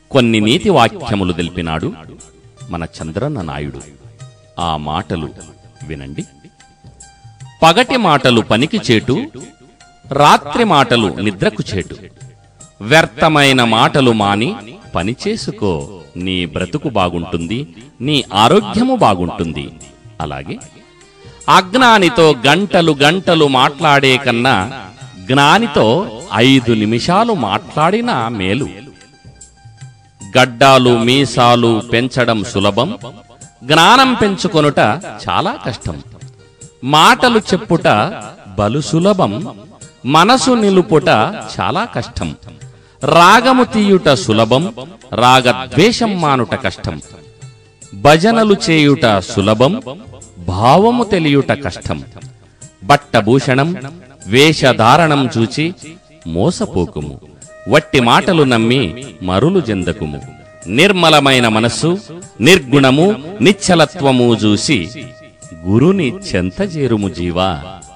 కొన్ని నీతి వాక్యములు తెలిపినాడు మన చంద్రన్న నాయుడు ఆ మాటలు వినండి పగటి మాటలు పనికి చేటు రాత్రి మాటలు నిద్రకు చేటు వ్యర్థమైన మాటలు మాని పని చేసుకో నీ బ్రతుకు బాగుంటుంది నీ ఆరోగ్యము బాగుంటుంది అలాగే అజ్ఞానితో గంటలు గంటలు మాట్లాడే కన్నా జ్ఞానితో ఐదు నిమిషాలు మాట్లాడినా మేలు గడ్డాలు మీసాలు పెంచడం సులభం జ్ఞానం పెంచుకొనుట చాలా కష్టం మాటలు చెప్పుట బలు సులభం మనసు నిలుపుట చాలా కష్టం రాగము తీయుట సులభం రాగద్వేషం మానుట కష్టం భజనలు చేయుట సులభం భావము తెలియుట కష్టం బట్టభూషణం వేషధారణం చూచి మోసపోకుము వట్టి మాటలు నమ్మి మరులు జెందకుము నిర్మలమైన మనస్సు నిర్గుణము నిశ్చలత్వము చూసి గురుని చెంతజేరుము జీవా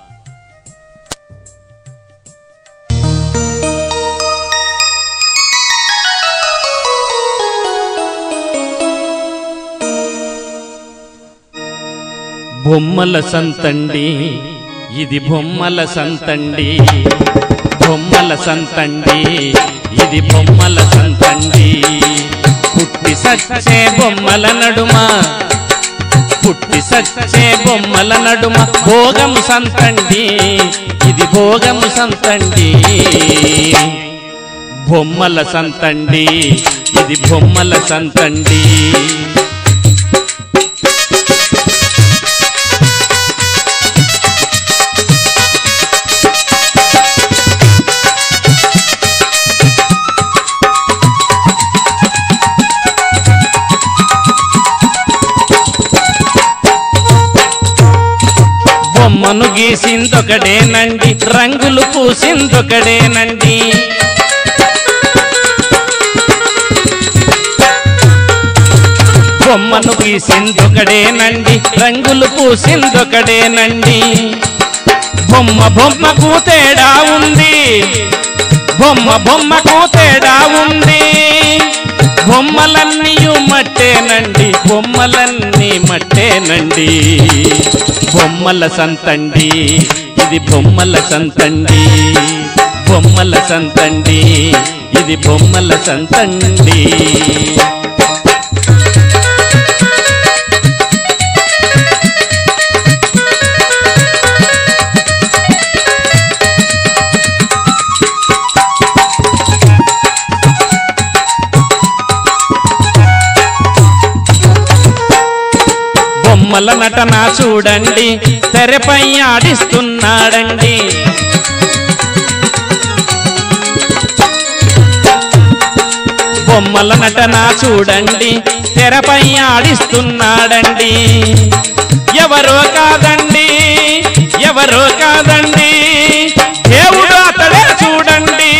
బొమ్మల సంతండి ఇది బొమ్మల సంతండి బొమ్మల సంతండి ఇది బొమ్మల సంతండి పుట్టి సచ్చే బొమ్మల నడుమ పుట్టి సచ్చే బొమ్మల నడుమ భోగము సంతండి ఇది భోగము సంతండి బొమ్మల సంతండి ఇది బొమ్మల సంతండి బొమ్మను గీసిందొకడేనండి రంగులు పూసిందొకడేనండి బొమ్మను గీసిందొకడేనండి రంగులు పూసిందొకడేనండి బొమ్మ బొమ్మకు తేడా ఉంది బొమ్మ బొమ్మకు తేడా ఉంది బొమ్మలన్నీ మట్టేనండి బొమ్మలన్నీ మట్టేనండి బొమ్మల సంతండి ఇది బొమ్మల సంతండి బొమ్మల సంతండి ఇది బొమ్మల సంతండి బొమ్మల నటన చూడండి తెరపై ఆడిస్తున్నాడండి బొమ్మల నటన చూడండి తెరపై ఆడిస్తున్నాడండి ఎవరో కాదండి ఎవరో కాదండి దేవుడు అతడే చూడండి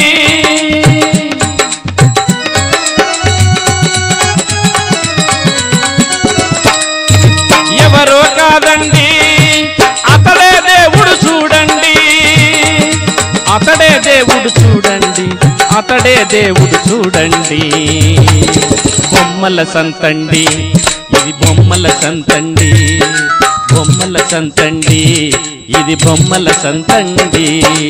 ఎవరో కాదండి అతడే దేవుడు చూడండి అతడే దేవుడు చూడండి అతడే దేవుడు చూడండి బొమ్మల సంతండి ఇది బొమ్మల సంతండి బొమ్మల సంతండి ఇది బొమ్మల సంతండి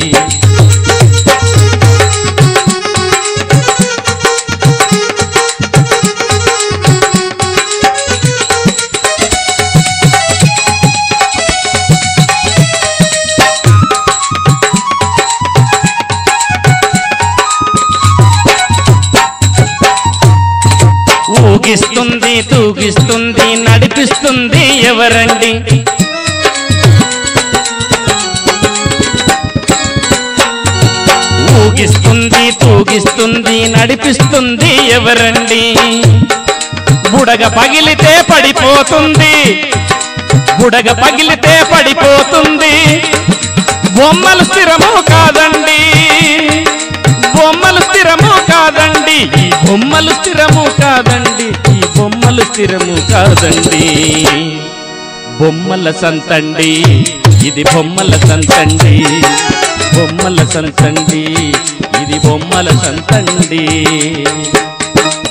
ఊగిస్తుంది తూగిస్తుంది నడిపిస్తుంది ఎవరండి ఊగిస్తుంది తూగిస్తుంది నడిపిస్తుంది ఎవరండి బుడగ పగిలితే పడిపోతుంది బుడగ పగిలితే పడిపోతుంది బొమ్మలు స్థిరము కాదండి బొమ్మలు స్థిరము కాదండి ఈ బొమ్మలు స్థిరము కాదండి ఈ బొమ్మలు స్థిరము కాదండి బొమ్మల సంతండి ఇది బొమ్మల సంతండి బొమ్మల సంతండి ఇది బొమ్మల సంతండి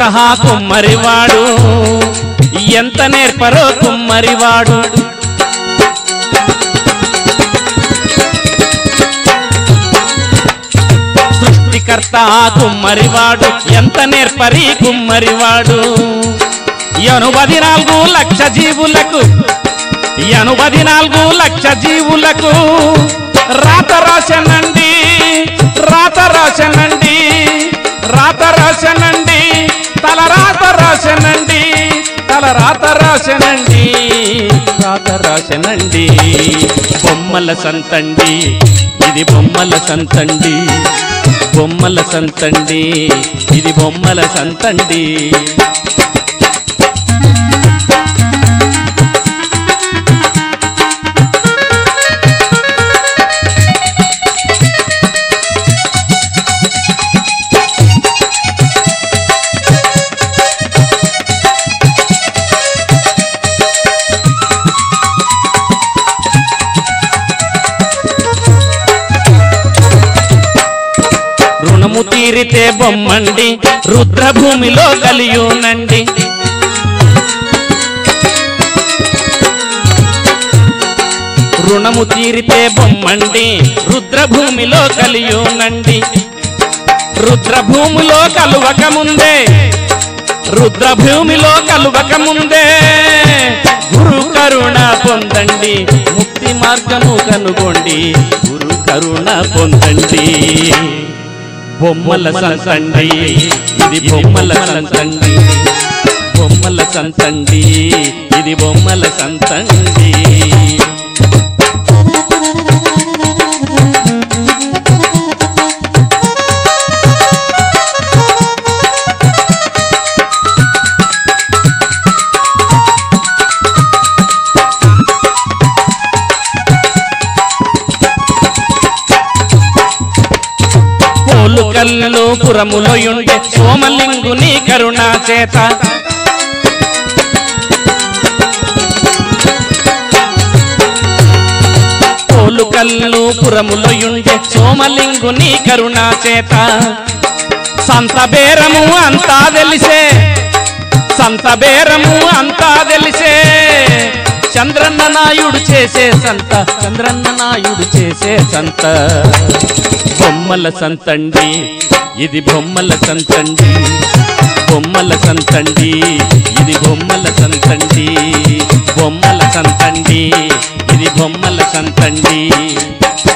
కుమ్మరివాడు ఎంత నేర్పరో కుమ్మరివాడు సృష్టికర్త కుమ్మరివాడు ఎంత నేర్పరి కుమ్మరివాడు ఎనుపది నాలుగు లక్ష జీవులకు ఎనుపది నాలుగు లక్ష జీవులకు రాత రాశనండి రాత రాశనండి రాత రాశనండి తల రాత రాశనండి తల రాత రాశనండి రాత రాశనండి బొమ్మల సంతండి ఇది బొమ్మల సంతండి బొమ్మల సంతండి ఇది బొమ్మల సంతండి రుణము తీరితే బొమ్మండి రుద్రభూమిలో కలియునండి రుణము తీరితే బొమ్మండి రుద్రభూమిలో కలియునండి రుద్రభూమిలో కలువక ముందే రుద్రభూమిలో కలువక ముందే గురు కరుణ పొందండి ముక్తి మార్గము కనుగొండి గురు కరుణ పొందండి బొమ్మల సంతండి ఇది బొమ్మల సంతండి బొమ్మల సంతండి ఇది బొమ్మల సంతండి పోలు కళ్ళు పురములో ఉండే సోమలింగుని కరుణా చేత పోలు కళ్ళు పురములో ఉండే సోమలింగుని కరుణా చేత సంత బేరము అంతా తెలిసే సంత బేరము అంతా తెలిసే చంద్రన్న నాయుడు చేసే సంత చంద్రన్న నాయుడు చేసే సంత బొమ్మల సంతండి ఇది బొమ్మల సంతండి బొమ్మల సంతండి ఇది బొమ్మల సంతండి బొమ్మల సంతండి ఇది బొమ్మల సంతండి